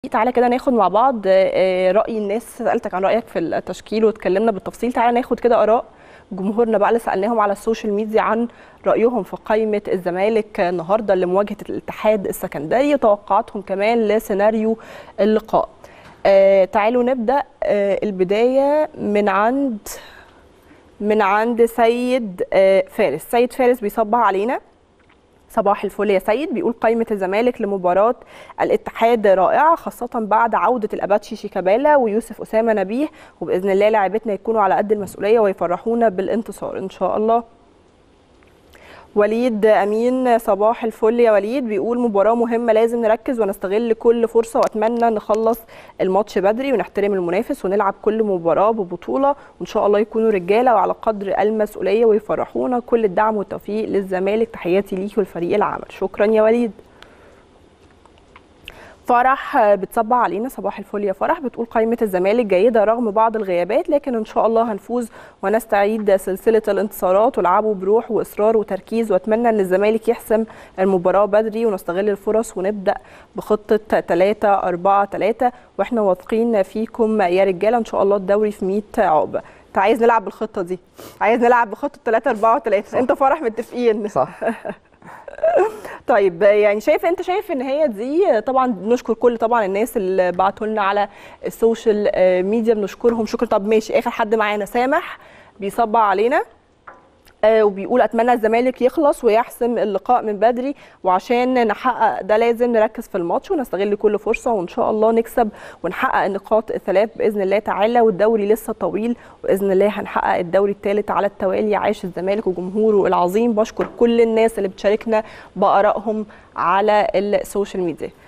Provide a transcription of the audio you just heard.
تعالى كده ناخد مع بعض آه، راي الناس سالتك عن رايك في التشكيل واتكلمنا بالتفصيل تعالى ناخد كده اراء جمهورنا بقى اللي سالناهم على السوشيال ميديا عن رايهم في قائمه الزمالك النهارده لمواجهه الاتحاد السكندري وتوقعاتهم كمان لسيناريو اللقاء آه تعالوا نبدا آه البدايه من عند من عند سيد آه فارس سيد فارس بيصبح علينا صباح الفل يا سيد بيقول قائمة الزمالك لمباراة الاتحاد رائعة خاصة بعد عودة الأباتشي شيكابالا ويوسف أسامة نبيه وبإذن الله لاعبتنا يكونوا على قد المسؤولية ويفرحونا بالانتصار إن شاء الله وليد امين صباح الفل يا وليد بيقول مباراه مهمه لازم نركز ونستغل كل فرصه واتمنى نخلص الماتش بدري ونحترم المنافس ونلعب كل مباراه ببطوله وان شاء الله يكونوا رجاله وعلى قدر المسؤوليه ويفرحونا كل الدعم والتوفيق للزمالك تحياتي ليك ولفريق العمل شكرا يا وليد فرح بتصبح علينا صباح الفل يا فرح بتقول قائمة الزمالك جيدة رغم بعض الغيابات لكن إن شاء الله هنفوز ونستعيد سلسلة الانتصارات ولعبوا بروح وإصرار وتركيز وأتمنى أن الزمالك يحسم المباراة بدري ونستغل الفرص ونبدأ بخطة 3 4 3 وإحنا واثقين فيكم يا رجالة إن شاء الله الدوري في 100 عقبة انت عايز نلعب بالخطه دي عايز نلعب بخطه 3 4 3 انت فرح متفقين صح طيب يعني شايف انت شايف ان هي دي طبعا بنشكر كل طبعا الناس اللي بعتوا لنا على السوشيال ميديا بنشكرهم شكر طب ماشي اخر حد معانا سامح بيصبع علينا آه وبيقول اتمنى الزمالك يخلص ويحسم اللقاء من بدري وعشان نحقق ده لازم نركز في الماتش ونستغل كل فرصه وان شاء الله نكسب ونحقق النقاط الثلاث باذن الله تعالى والدوري لسه طويل واذن الله هنحقق الدوري الثالث على التوالي عاش الزمالك وجمهوره العظيم بشكر كل الناس اللي بتشاركنا بارائهم على السوشيال ميديا